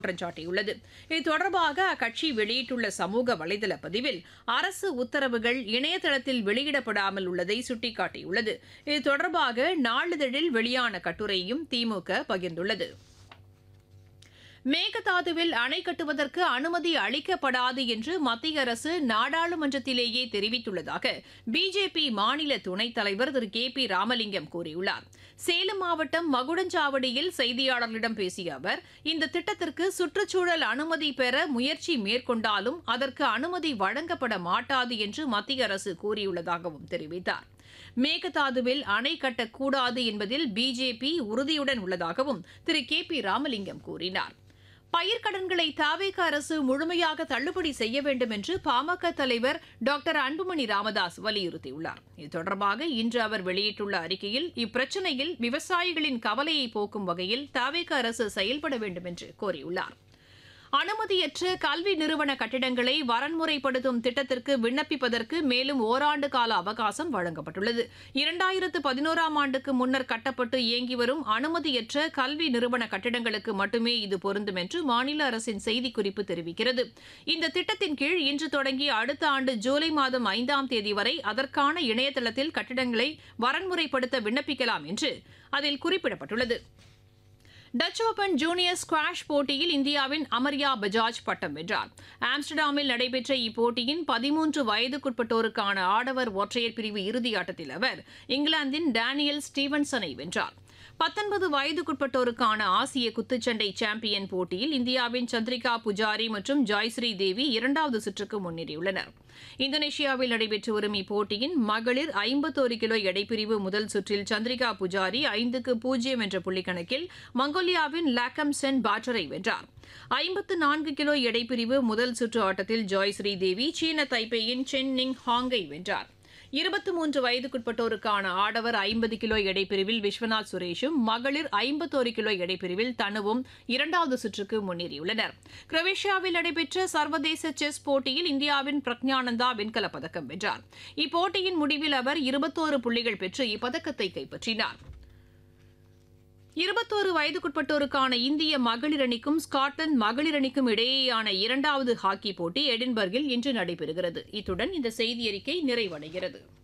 குற்றம் சாட்டியுள்ளது இது தொடர்பாக அக்கட்சி வெளியிட்டுள்ள சமூக வலைதள பதிவில் அரசு உத்தரவுகள் இணையதளத்தில் வெளியிடப்படாமல் உள்ளதை சுட்டிக்காட்டியுள்ளது இது தொடர்பாக நாளிதழில் வெளியான கட்டுரையும் திமுக பகிர்ந்துள்ளது மேகதாதுவில் அணை கட்டுவதற்கு அனுமதி அளிக்கப்படாது என்று மத்திய அரசு நாடாளுமன்றத்திலேயே தெரிவித்துள்ளதாக பிஜேபி மாநில துணைத் தலைவர் திரு கே பி ராமலிங்கம் கூறியுள்ளார் சேலம் மாவட்டம் மகுடஞ்சாவடியில் செய்தியாளர்களிடம் பேசிய அவர் இந்த திட்டத்திற்கு சுற்றுச்சூழல் அனுமதி பெற முயற்சி மேற்கொண்டாலும் அதற்கு அனுமதி வழங்கப்பட மாட்டாது என்று மத்திய அரசு கூறியுள்ளதாகவும் தெரிவித்தார் மேகதாதுவில் அணை கட்டக்கூடாது என்பதில் பிஜேபி உறுதியுடன் உள்ளதாகவும் திரு கே பி ராமலிங்கம் கூறினார் பயிர்க்கடன்களை தாவேக அரசு முழுமையாக தள்ளுபடி செய்ய வேண்டும் என்று பாமக தலைவர் டாக்டர் அன்புமணி ராமதாஸ் வலியுறுத்தியுள்ளார் இது தொடர்பாக இன்று அவர் வெளியிட்டுள்ள அறிக்கையில் இப்பிரச்சினையில் விவசாயிகளின் கவலையை போக்கும் வகையில் தாவேக அரசு செயல்பட வேண்டும் என்று கோரியுள்ளார் அனுமதியற்ற கல்வி நிறுவன கட்டிடங்களை வரன்முறைப்படுத்தும் திட்டத்திற்கு விண்ணப்பிப்பதற்கு மேலும் ஓராண்டு கால அவகாசம் வழங்கப்பட்டுள்ளது இரண்டாயிரத்து பதினோராம் ஆண்டுக்கு முன்னர் கட்டப்பட்டு இயங்கி வரும் அனுமதியற்ற கல்வி நிறுவன கட்டிடங்களுக்கு மட்டுமே இது பொருந்தும் என்று மாநில அரசின் செய்திக்குறிப்பு தெரிவிக்கிறது இந்த திட்டத்தின் கீழ் இன்று தொடங்கி அடுத்த ஆண்டு ஜூலை மாதம் ஐந்தாம் தேதி வரை அதற்கான இணையதளத்தில் கட்டிடங்களை வரன்முறைப்படுத்த விண்ணப்பிக்கலாம் என்று அதில் குறிப்பிடப்பட்டுள்ளது டச் ஓபன் ஜூனியர் ஸ்குவாஷ் போட்டியில் இந்தியாவின் அமர்யா பஜாஜ் பட்டம் வென்றார் ஆம்ஸ்டர்டாமில் நடைபெற்ற இப்போட்டியின் பதிமூன்று வயதுக்குட்பட்டோருக்கான ஆடவர் ஒற்றையர் பிரிவு இறுதியாட்டத்தில் அவர் இங்கிலாந்தின் டேனியல் ஸ்டீவன்சனை வென்றார் பத்தொன்பது வயதுக்குட்பட்டோருக்கான ஆசிய குத்துச்சண்டை சாம்பியன் போட்டியில் இந்தியாவின் சந்திரிகா புஜாரி மற்றும் ஜாய்ஸ்ரீ தேவி இரண்டாவது சுற்றுக்கு முன்னேறியுள்ளனர் இந்தோனேஷியாவில் நடைபெற்று வரும் இப்போட்டியின் மகளிர் ஐம்பத்தோரு கிலோ எடைப்பிரிவு முதல் சுற்றில் சந்திரிகா புஜாரி ஐந்துக்கு பூஜ்ஜியம் என்ற புள்ளிக்கணக்கில் மங்கோலியாவின் லாக்கம் சென் பாட்டரை வென்றார் ஐம்பத்து நான்கு கிலோ எடைப்பிரிவு முதல் சுற்று ஆட்டத்தில் ஜாய்ஸ்ரீ தேவி சீன தைப்பேயின் சென் நிங் ஹாங்கை வென்றார் இருபத்தி மூன்று வயதுக்குட்பட்டோருக்கான ஆடவர் ஐம்பது கிலோ எடைப்பிரிவில் விஸ்வநாத் சுரேஷும் மகளிர் ஐம்பத்தோரு கிலோ எடைப்பிரிவில் தனுவும் இரண்டாவது சுற்றுக்கு முன்னேறியுள்ளனர் குரோவேஷியாவில் நடைபெற்ற சர்வதேச செஸ் போட்டியில் இந்தியாவின் பிரக்ஞானந்தா வெண்கலப் பதக்கம் வென்றார் இப்போட்டியின் முடிவில் அவர் இருபத்தோரு புள்ளிகள் பெற்று இப்பதக்கத்தை கைப்பற்றினார் இருபத்தோரு வயதுக்குட்பட்டோருக்கான இந்திய மகளிர் அணிக்கும் ஸ்காட்லாந்து மகளிர் அணிக்கும் இடையேயான இரண்டாவது ஹாக்கி போட்டி எடின்பர்கில் இன்று நடைபெறுகிறது இத்துடன் இந்த செய்தியறிக்கை நிறைவடைகிறது